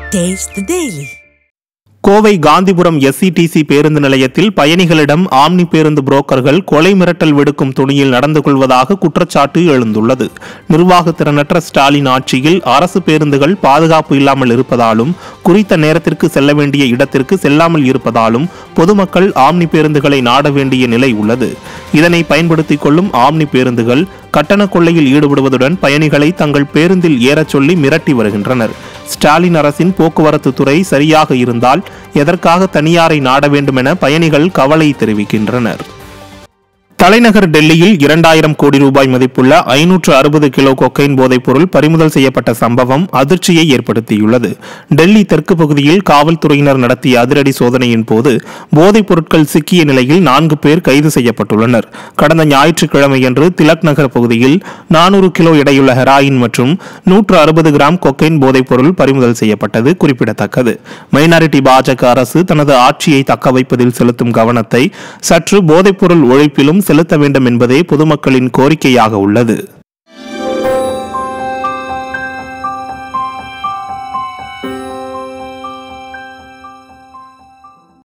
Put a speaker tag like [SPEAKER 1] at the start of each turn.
[SPEAKER 1] Taste the Daily.
[SPEAKER 2] Kovai Gandhipuram SCTC பேருந்து நிலையத்தில் பயணிகளிடம் ஆம்னி பேருந்து புரோக்கர்கள் கொலை மிரட்டல் விடுக்கும் துணியில் நடந்து கொள்வதாக குற்றச்சாட்டு எழுந்துள்ளது நிர்வாக திறனற்ற ஸ்டாலின் ஆட்சியில் அரசு பேருந்துகள் பாதுகாப்பு இல்லாமல் இருப்பதாலும் குறித்த நேரத்திற்கு செல்ல வேண்டிய இடத்திற்கு செல்லாமல் இருப்பதாலும் பொதுமக்கள் ஆம்னி பேருந்துகளை நாட வேண்டிய நிலை உள்ளது இதனை பயன்படுத்திக் கொள்ளும் ஆம்னி பேருந்துகள் கட்டண கொள்ளையில் ஈடுபடுவதுடன் பயணிகளை தங்கள் பேருந்தில் ஏறச் சொல்லி மிரட்டி வருகின்றனர் ஸ்டாலின் அரசின் போக்குவரத்து துறை சரியாக இருந்தால் எதற்காக தனியாரை நாட வேண்டும் என பயணிகள் கவலை தெரிவிக்கின்றனர் தலைநகர் டெல்லியில் இரண்டாயிரம் கோடி ரூபாய் மதிப்புள்ள ஐநூற்று அறுபது கிலோ கொக்கைன் போதைப் பொருள் பறிமுதல் செய்யப்பட்ட சம்பவம் அதிர்ச்சியை ஏற்படுத்தியுள்ளது டெல்லி தெற்கு பகுதியில் காவல்துறையினர் நடத்திய அதிரடி சோதனையின் போது போதைப் பொருட்கள் சிக்கிய நிலையில் நான்கு பேர் கைது செய்யப்பட்டுள்ளனர் கடந்த ஞாயிற்றுக்கிழமையன்று திலக் நகர் பகுதியில் நானூறு கிலோ எடையுள்ள ஹெராயின் மற்றும் நூற்று அறுபது கிராம் கொக்கைன் போதைப் பொருள் பறிமுதல் செய்யப்பட்டது குறிப்பிடத்தக்கது மைனாரிட்டி பாஜக அரசு தனது ஆட்சியை தக்க வைப்பதில் செலுத்தும் கவனத்தை சற்று போதைப்பொருள் ஒழிப்பிலும் செலுத்த வேண்டும் என்பதே பொதுமக்களின் கோரிக்கையாக உள்ளது